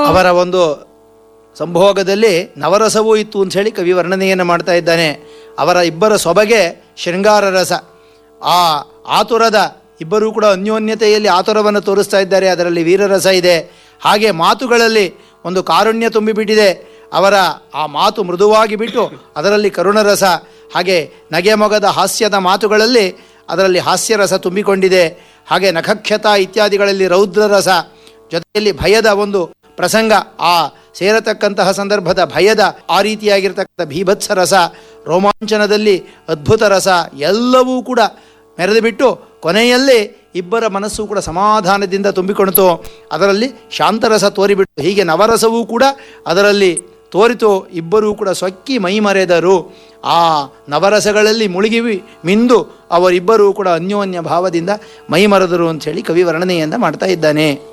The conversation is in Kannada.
ಅವರ ಒಂದು ಸಂಭೋಗದಲ್ಲಿ ನವರಸವೂ ಇತ್ತು ಅಂತ ಹೇಳಿ ಕವಿ ವರ್ಣನೆಯನ್ನು ಮಾಡ್ತಾ ಇದ್ದಾನೆ ಅವರ ಇಬ್ಬರ ಸೊಬಗೆ ಶೃಂಗಾರ ರಸ ಆ ಆತುರದ ಇಬ್ಬರೂ ಕೂಡ ಅನ್ಯೋನ್ಯತೆಯಲ್ಲಿ ಆತುರವನ್ನು ತೋರಿಸ್ತಾ ಇದ್ದಾರೆ ಅದರಲ್ಲಿ ವೀರರಸ ಇದೆ ಹಾಗೆ ಮಾತುಗಳಲ್ಲಿ ಒಂದು ಕಾರುಣ್ಯ ತುಂಬಿಬಿಟ್ಟಿದೆ ಅವರ ಆ ಮಾತು ಮೃದುವಾಗಿ ಬಿಟ್ಟು ಅದರಲ್ಲಿ ಕರುಣರಸ ಹಾಗೆ ನಗೆ ಮೊಗದ ಹಾಸ್ಯದ ಮಾತುಗಳಲ್ಲಿ ಅದರಲ್ಲಿ ಹಾಸ್ಯರಸ ತುಂಬಿಕೊಂಡಿದೆ ಹಾಗೆ ನಖಕ್ಷತ ಇತ್ಯಾದಿಗಳಲ್ಲಿ ರೌದ್ರರಸ ಜೊತೆಯಲ್ಲಿ ಭಯದ ಒಂದು ಪ್ರಸಂಗ ಆ ಸೇರತಕ್ಕಂತಹ ಸಂದರ್ಭದ ಭಯದ ಆ ರೀತಿಯಾಗಿರ್ತಕ್ಕಂಥ ಭೀಭತ್ಸ ರಸ ರೋಮಾಂಚನದಲ್ಲಿ ಅದ್ಭುತ ರಸ ಎಲ್ಲವೂ ಕೂಡ ಮೆರೆದು ಬಿಟ್ಟು ಕೊನೆಯಲ್ಲಿ ಇಬ್ಬರ ಮನಸ್ಸು ಕೂಡ ಸಮಾಧಾನದಿಂದ ತುಂಬಿಕೊಂಡಿತು ಅದರಲ್ಲಿ ಶಾಂತರಸ ತೋರಿಬಿಟ್ಟು ಹೀಗೆ ನವರಸವೂ ಕೂಡ ಅದರಲ್ಲಿ ತೋರಿತು ಇಬ್ಬರೂ ಕೂಡ ಸೊಕ್ಕಿ ಮೈಮರೆದರು ಆ ನವರಸಗಳಲ್ಲಿ ಮುಳುಗಿ ಮಿಂದು ಅವರಿಬ್ಬರೂ ಕೂಡ ಅನ್ಯೋನ್ಯ ಭಾವದಿಂದ ಮೈಮರೆದರು ಅಂಥೇಳಿ ಕವಿ ವರ್ಣನೆಯಿಂದ ಮಾಡ್ತಾ ಇದ್ದಾನೆ